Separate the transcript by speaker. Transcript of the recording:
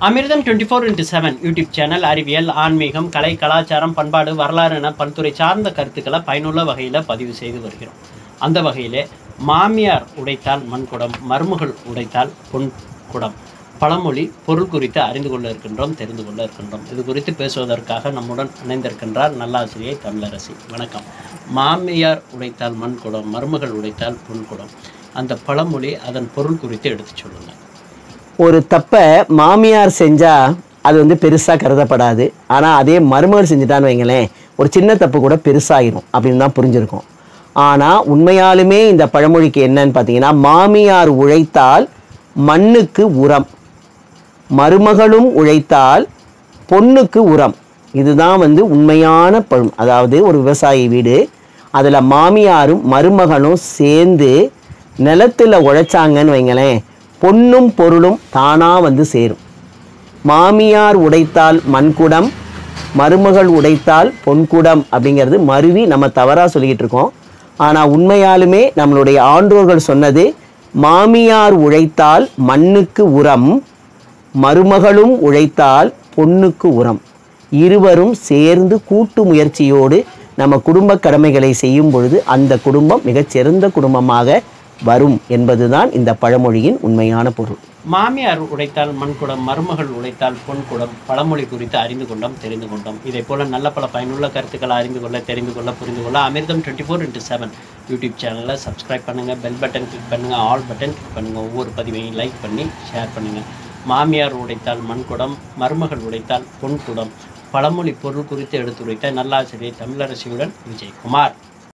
Speaker 1: அமிர்தம் twenty four into seven YouTube channel அறிவியல் ஆன்மீகம் கலை கலாச்சாரம் பண்பாடு வரலாறு என பல்துறை சார்ந்த கருத்துக்களை பயனுள்ள வகையில் பதிவு செய்து வருகிறோம் அந்த வகையிலே மாமியார் உடைத்தால் மண்குடம் மருமகள் உடைத்தால் பொன் குடம் பழமொழி பொருள் குறித்து அறிந்து கொள்ள இருக்கின்றோம் தெரிந்து கொள்ள இருக்கின்றோம் இது குறித்து பேசுவதற்காக நம்முடன் இணைந்திருக்கின்றார் நல்லாசிரியை தமிழரசி வணக்கம் மாமியார் உடைத்தால் மண்குடம் மருமகள் உடைத்தால் பொன்குடம் அந்த பழமொழி அதன் பொருள் குறித்து எடுத்துச் சொல்லுங்கள்
Speaker 2: ஒரு தப்பை மாமியார் செஞ்சா அது வந்து பெருசாக கருதப்படாது ஆனால் அதே மருமகள் செஞ்சுட்டான்னு வைங்களேன் ஒரு சின்ன தப்பு கூட பெருசாகிரும் அப்படின்னு தான் புரிஞ்சிருக்கும் ஆனால் உண்மையாலுமே இந்த பழமொழிக்கு என்னன்னு பார்த்தீங்கன்னா மாமியார் உழைத்தால் மண்ணுக்கு உரம் மருமகளும் உழைத்தால் பொண்ணுக்கு உரம் இதுதான் வந்து உண்மையான பழம் அதாவது ஒரு விவசாயி வீடு அதில் மாமியாரும் மருமகளும் சேர்ந்து நிலத்தில் உழைச்சாங்கன்னு வைங்களேன் பொன்னும் பொருளும் தானாக வந்து சேரும் மாமியார் உடைத்தால் மண்குடம் மருமகள் உடைத்தால் பொன்குடம் அப்படிங்கிறது மருவி நம்ம தவறாக சொல்லிக்கிட்டு இருக்கோம் ஆனால் உண்மையாலுமே நம்மளுடைய ஆன்றோர்கள் சொன்னது மாமியார் உழைத்தால் மண்ணுக்கு உரம் மருமகளும் உழைத்தால் பொண்ணுக்கு உரம் இருவரும் சேர்ந்து கூட்டு முயற்சியோடு நம்ம குடும்ப கடமைகளை செய்யும் பொழுது அந்த குடும்பம் மிகச்சிறந்த குடும்பமாக வரும் என்பதுதான் இந்த பழமொழியின் உண்மையான பொருள்
Speaker 1: மாமியார் உடைத்தால் மண்குடம் மருமகள் உடைத்தால் பொன்குடம் பழமொழி குறித்து அறிந்து கொண்டோம் தெரிந்து கொண்டோம் இதே போல நல்ல பல பயனுள்ள கருத்துக்களை அறிந்து கொள்ள தெரிந்து கொள்ள புரிந்து கொள்ள Amirtham twenty four into seven YouTube சேனலை சப்ஸ்கிரைப் பண்ணுங்கள் பெல் பட்டன் கிளிக் பண்ணுங்கள் ஆல் பட்டன் கிளிக் பண்ணுங்கள் ஒவ்வொரு பதிவையும் லைக் பண்ணி ஷேர் பண்ணுங்கள் மாமியார் உடைத்தால் மண்குடம் மருமகள் உடைத்தால் பொன்குடம் பழமொழி பொருள் குறித்து எடுத்துரைத்த நல்லாசிரியர் தமிழரசியுடன் விஜயகுமார்